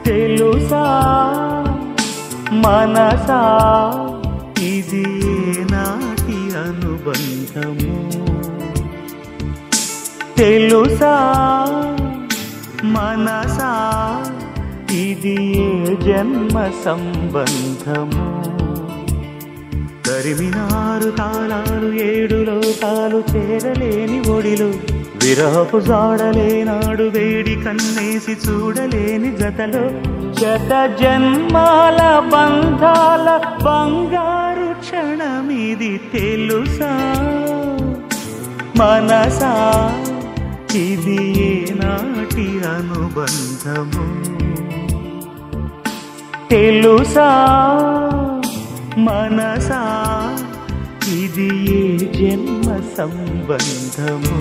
తెలుసా మనసా ఇది నాటి అనుబంధము తెలుసా మనసా ఇది ఏ జన్మ సంబంధము తరిమినారు తాళాలు ఏడు లోకాలు చేరలేని ఒడిలు విరహపు జాడలేనాడు వేడి కన్నేసి చూడలేని జతలో శత జన్మాల బంధాల బంగారు క్షణమిది తెలుసా మనసా ఇది నాటి అనుబంధము తెలుసా మనసా ఇది ఏ జన్మ సంబంధము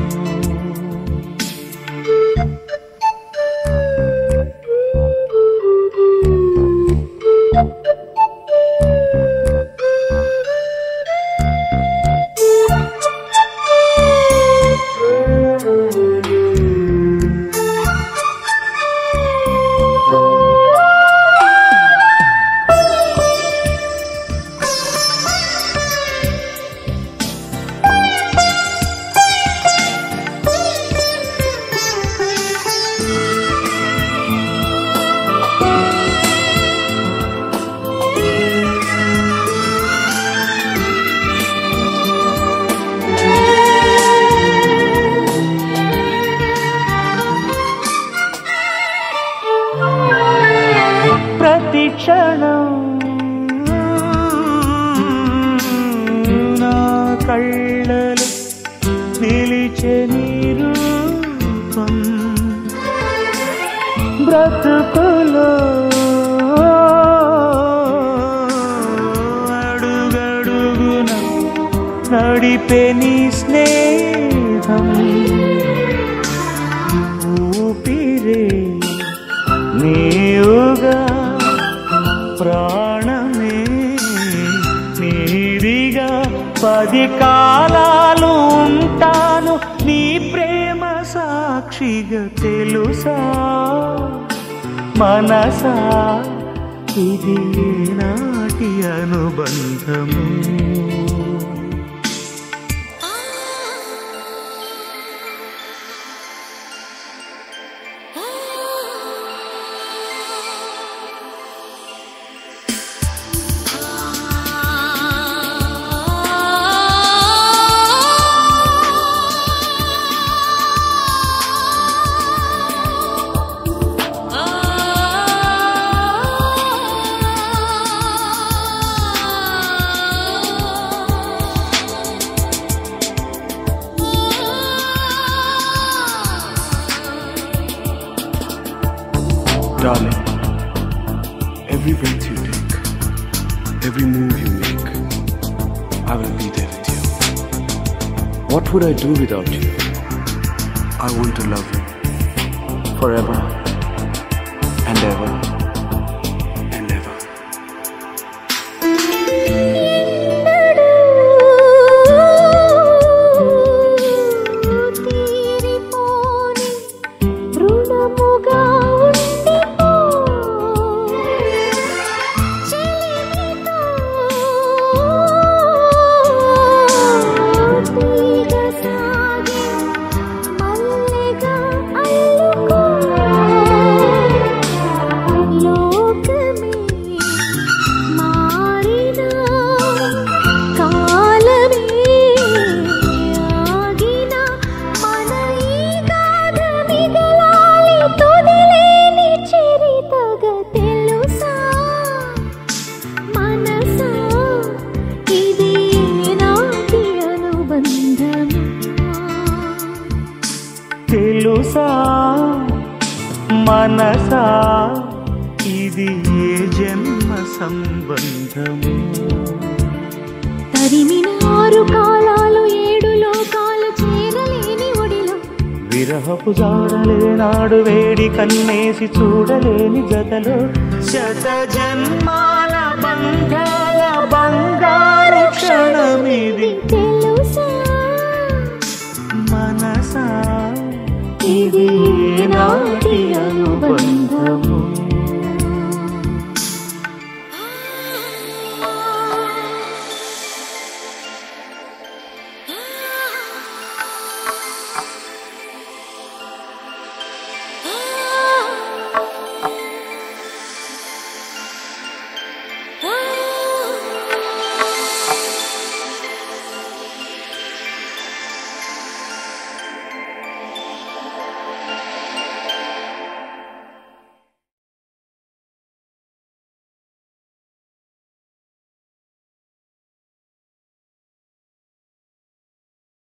ప్రతి క్షణం నా కళ్ళలు నిలిచే నీరు బ్రతుకులో అడుగడుగున నడిపే నీ స్నేహం ఊపిరే నీవుగా ప్రాణమే నీదిగా పది కాలాలు ఉంటాను నీ ప్రేమ సాక్షిగా తెలుసా మనసా ఇది నాటి అనుబంధము Darling, every breath you take, every move you make, I will be there with you. What would I do without you? I want to love you forever and ever and ever. తీరిపోని రుణముగా ఉండిపో చెలిమితో తీగ సాగి మల్లెగా అల్లుకో లోకమే మారినా కాలమే ఆగినా మన ఈ గాథ మిగలాలి తొదిలేని చరితగా తెలుసా మనసా ఇది నాటి అనుబంధమా తెలుసా మనసా ఇది ఏ జన్మ సంబంధము తరిమిన ఆరు కాలాలు ఏడు లోకాలు చేరలేని ఒడిలో విరహపు జాడలేనాడు వేడి కన్నేసి చూడలేని జతలో శత జన్మాల బంధాల బంగారు క్షణమిది తెలుసా మనసా ఇది